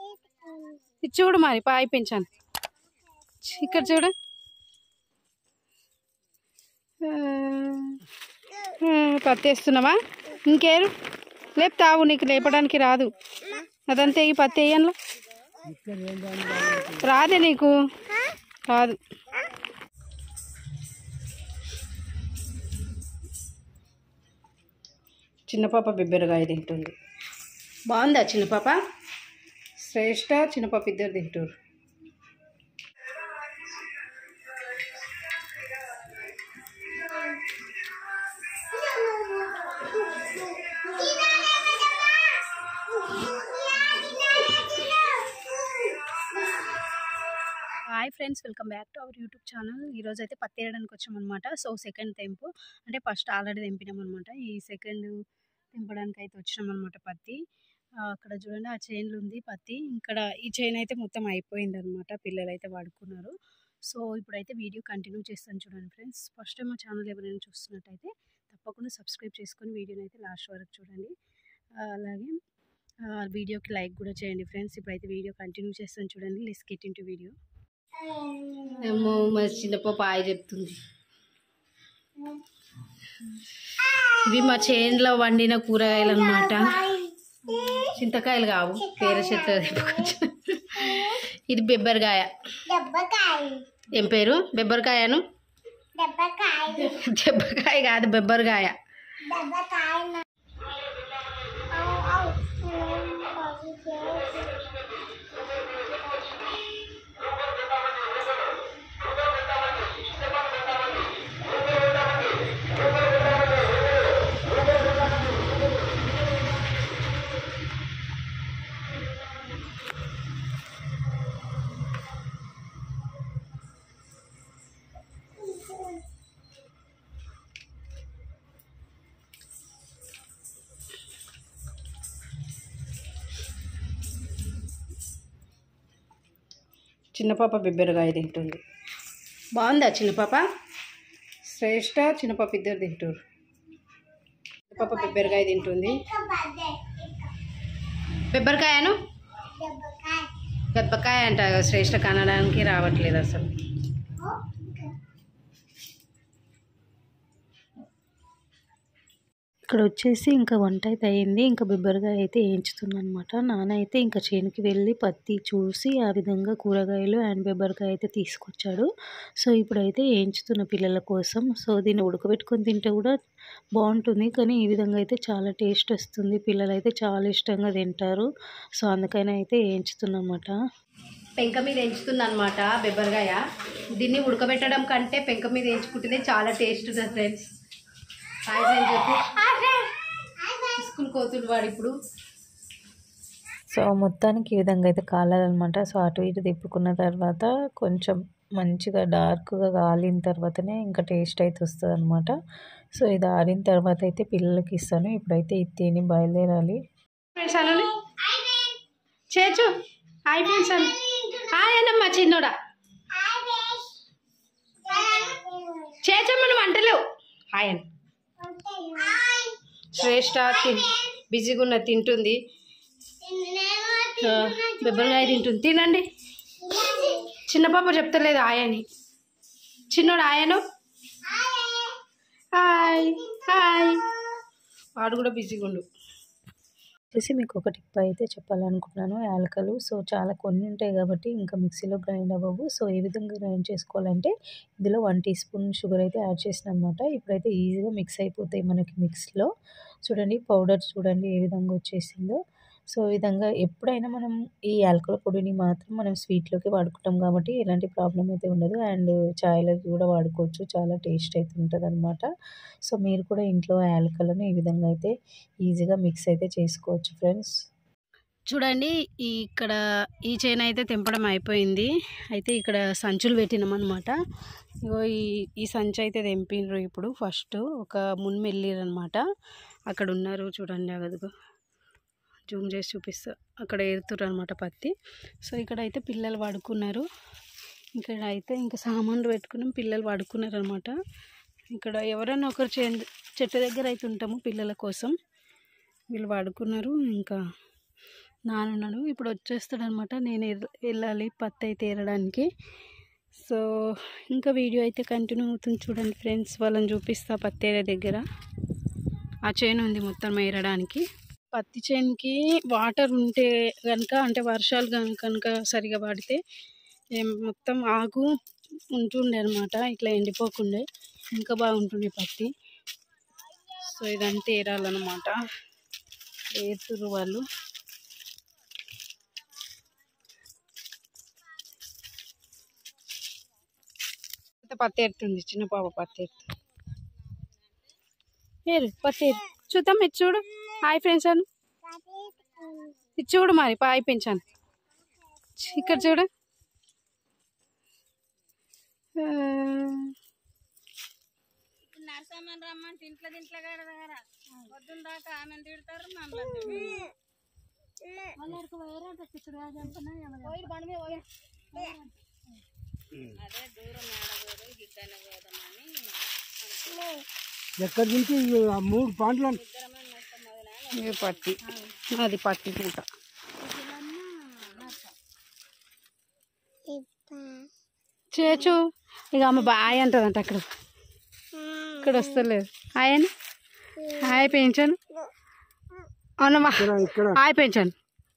ఇది చూడు మరి పాయి పెంచాను ఇక్కడ చూడు ఆ, ఆ, పత్తి వేస్తున్నావా ఇంకేరు లేపుతావు నీకు లేపడానికి రాదు అదంతా ఈ పత్తి వేయను రాదే నీకు రాదు చిన్న పాప బిబ్బెరగాయ తింటుంది బాగుందా చిన్న పాప శ్రేష్ఠ చిన్న పాప ఇద్దరు తింటారు hi friends welcome back to our YouTube channel ఈరోజు అయితే పత్తి వేయడానికి వచ్చామన్నమాట సో సెకండ్ తెంపు అంటే ఫస్ట్ ఆల్రెడీ తెంపినాం అనమాట ఈ సెకండ్ తెంపడానికి అయితే వచ్చినాం అనమాట పత్తి ఆ, అక్కడ చూడండి ఆ చైన్లు ఉంది పత్తి ఇక్కడ ఈ చైన్ అయితే మొత్తం అయిపోయింది అనమాట పిల్లలు అయితే వాడుకున్నారు సో ఇప్పుడైతే వీడియో కంటిన్యూ చేస్తాను చూడండి ఫ్రెండ్స్ ఫస్ట్ టైం మా ఛానల్ ఎవరైనా చూస్తున్నట్టయితే తప్పకుండా సబ్స్క్రైబ్ చేసుకొని వీడియోని అయితే లాస్ట్ వరకు చూడండి ఆ, అలాగే ఆ, వీడియోకి లైక్ కూడా చేయండి ఫ్రెండ్స్ ఇప్పుడైతే వీడియో కంటిన్యూ చేస్తాను చూడండి లెస్ గెట్ ఇంటూ వీడియో ఏమో మా చిన్న పాప ఆయ చెప్తుంది ఇవి మా చేనులో వండిన కూరగాయలు అనమాట చింతకాయలు కావు పేర చెట్ల తెప్పుకొచ్చిన ఇది బెబ్బరికాయ ఏం పేరు బెబ్బరికాయను దెబ్బకాయ కాదు బెబ్బరికాయ చిన్న పాప బెబ్బరికాయ తింటుంది బాగుందా చిన్న పాప శ్రేష్ఠ చిన్న పాప ఇద్దరు తింటారు చిన్న పాప బెబ్బరికాయ తింటుంది బెబ్బరికాయను దెబ్బకాయ అంట శ్రేష్ఠ కనడానికి రావట్లేదు అసలు ఇక్కడ వచ్చేసి ఇంకా వంట అయితే అయింది ఇంకా బిబ్బరకాయ అయితే వేయించుతున్నాను అనమాట నాన్న అయితే ఇంకా చేనుకి వెళ్ళి పత్తి చూసి ఆ విధంగా కూరగాయలు అండ్ బిబ్బరకాయ అయితే తీసుకొచ్చాడు సో ఇప్పుడైతే వేయించుతున్న పిల్లల కోసం సో దీన్ని ఉడకబెట్టుకొని తింటే కూడా బాగుంటుంది కానీ ఈ విధంగా అయితే చాలా టేస్ట్ వస్తుంది పిల్లలు అయితే చాలా ఇష్టంగా తింటారు సో అందుకని అయితే వేయించుతున్నమాట పెంక మీద ఎంచుతుంది అనమాట బెబ్బరకాయ దీన్ని ఉడకబెట్టడం కంటే పెంక మీద ఎంచుకుంటేనే చాలా టేస్ట్ ఉంటుంది ఫ్రెండ్స్ హాయ్ ఫ్రెండ్స్ చెప్పు స్కూల్ కోతుడు వాడు ఇప్పుడు సో మొత్తానికి ఈ విధంగా అయితే కాలాలన్నమాట సో అటు ఇటు తిప్పుకున్న తర్వాత కొంచెం మంచిగా డార్క్గా కాలిన తర్వాతనే ఇంకా టేస్ట్ అయితే వస్తుంది అనమాట సో ఇది ఆరిన తర్వాత అయితే పిల్లలకి ఇస్తాను ఇప్పుడైతే ఇది తిని బయలుదేరాలి ఫ్రెండ్స్ అను చేచు హాయ్ ఫ్రెండ్స్ అను హాయ్ అన్నమ్మా చిన్నోడా చేచమ్మను వంటలేవు హాయ్ అని శ్రేష్ఠ తిన్ బిజీగా ఉన్న తింటుంది ఆ, బెబ్బరకాయ తింటుంది తినండి చిన్న పాప చెప్తలేదు ఆయని చిన్నోడు ఆయను హాయ్ హాయ్ వాడు కూడా బిజీగా ఉండు వచ్చేసి మీకు ఒక టిప్ అయితే చెప్పాలనుకుంటున్నాను యాలకలు సో చాలా కొన్ని ఉంటాయి కాబట్టి ఇంకా మిక్సీలో గ్రైండ్ అవ్వవు సో ఏ విధంగా గ్రైండ్ చేసుకోవాలంటే ఇందులో వన్ టీ స్పూన్ షుగర్ అయితే యాడ్ చేసిన అనమాట ఇప్పుడైతే ఈజీగా మిక్స్ అయిపోతాయి మనకి మిక్స్లో చూడండి పౌడర్ చూడండి ఏ విధంగా వచ్చేసిందో సో ఈ విధంగా ఎప్పుడైనా మనం ఈ యాలకుల పొడిని మాత్రం మనం స్వీట్లోకి వాడుకుంటాం కాబట్టి ఎలాంటి ప్రాబ్లం అయితే ఉండదు అండ్ చాయ్లోకి కూడా వాడుకోవచ్చు చాలా టేస్ట్ అయితే ఉంటుంది అనమాట సో మీరు కూడా ఇంట్లో యాలకలను ఈ విధంగా అయితే ఈజీగా మిక్స్ అయితే చేసుకోవచ్చు ఫ్రెండ్స్ చూడండి ఈ ఇక్కడ ఈ చైన్ అయితే తెంపడం అయిపోయింది అయితే ఇక్కడ సంచులు పెట్టినాం అనమాట ఇగో ఈ ఈ సంచి అయితే తెంపినరు ఇప్పుడు ఫస్ట్ ఒక మున్ను వెళ్ళిరు అనమాట అక్కడ ఉన్నారు చూడండి అగదుగు జూమ్ చేసి చూపిస్తా అక్కడ ఏరుతుర్రు అనమాట పత్తి సో ఇక్కడ అయితే పిల్లలు పడుకున్నారు ఇక్కడ అయితే ఇంకా సామాన్లు పెట్టుకున్నాం పిల్లలు పడుకున్నారు అనమాట ఇక్కడ ఎవరైనా ఒకరు చే చెట్టు దగ్గర అయితే ఉంటాము పిల్లల కోసం వీళ్ళు పడుకున్నారు ఇంకా నానున్నాడు ఇప్పుడు వచ్చేస్తాడు అనమాట నేను ఎర్- వెళ్ళాలి పత్తి అయితే ఏరడానికి సో ఇంకా వీడియో అయితే కంటిన్యూ అవుతుంది చూడండి ఫ్రెండ్స్ వాళ్ళని చూపిస్తా పత్తి ఏరే దగ్గర ఆ చేను ఉంది మొత్తం ఏరడానికి పత్తి చేనుకి వాటర్ ఉంటే కనుక అంటే వర్షాలు కనుక సరిగా పడితే ఏం మొత్తం ఆకు ఉంటుండే అనమాట ఇట్లా ఎండిపోకుండే ఇంకా బాగుంటుండే పత్తి సో ఇదంతా ఏరాలన్నమాట ఏరుతుర్రు వాళ్ళు అయితే పత్తి ఎడుతుంది చిన్న పాప పత్తి ఎడుతుంది ఏరు పత్తి ఏరు చూద్దాం ఇది చూడు హాయ్ ఫ్రెండ్స్ అను ఇది చూడు మరి పాయి పెంచాను ఇక్కడ చూడు ఆ, నరసమ్మని రమ్మంటే ఇంట్లో ఇంట్లో కడదారా పొద్దున్న దాకా ఆమెను తిడతారు మమ్మల్ని అదే దూరం ఏడగోరు గిద్దన పోదామని ఎక్కడి నుంచి ఈ ఆ మూడు పాండ్లు ఇది పత్తి అది పత్తి పూట చేచు ఇక అమ్మ బాయ్ అంటదంట అక్కడ ఇక్కడ వస్తలేదు హాయ్ అని హాయ్ పెంచాను అవునమ్మా ఇక్కడ హాయ్ పెంచాను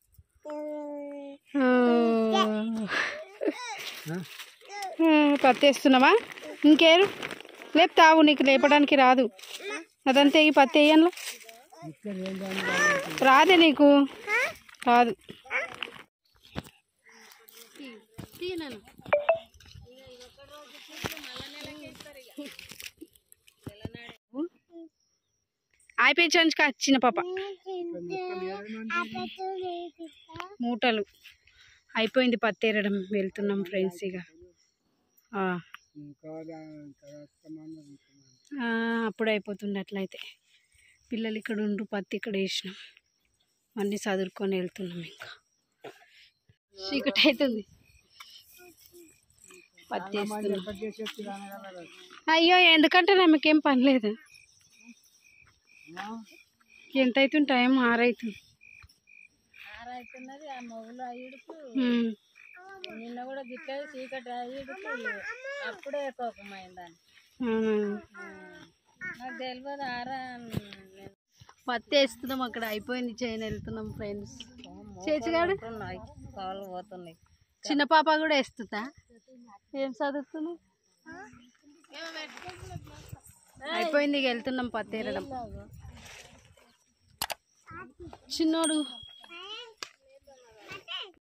పత్తి వేస్తున్నావా ఇంకేరు లేపుతావు నీకు లేపడానికి రాదు అదంతా ఈ పత్తి వేయను రాదే నీకు రాదు అయిపోయించాను చిన్న పాప మూటలు అయిపోయింది పత్తి ఏరడం వెళ్తున్నాం ఫ్రెండ్స్ ఇక ఆ. ఆ, అప్పుడు అయిపోతుంది అట్లయితే పిల్లలు ఇక్కడ ఉండ్రు పత్తి ఇక్కడ వేసినాం అన్నీ చదువుకొని వెళ్తున్నాం ఇంకా చీకటి అవుతుంది పత్తి వేస్తున్నాం అయ్యో ఎందుకంటే నాకేం పని లేదు ఎంత అవుతుంది టైం ఆరైతుంది ఆరైతున్నది ఆ మొగులు అయ్యుడుకు ఉమ్. నిన్న కూడా గిట్ల చీకటి అయ్యుడుకు అప్పుడే కోపమైందని అవునా. నాకు తెలియదు ఆరా పత్తి వేస్తున్నాం అక్కడ అయిపోయింది చేయని వెళ్తున్నాం ఫ్రెండ్స్ చేచిగాడు ఉన్నాయి కాళ్ళు పోతున్నాయి చిన్న పాప కూడా వేస్తుందా ఏం చదువుతున్నావు అయిపోయింది ఇక వెళ్తున్నాం పత్తి ఏరడం చిన్నోడు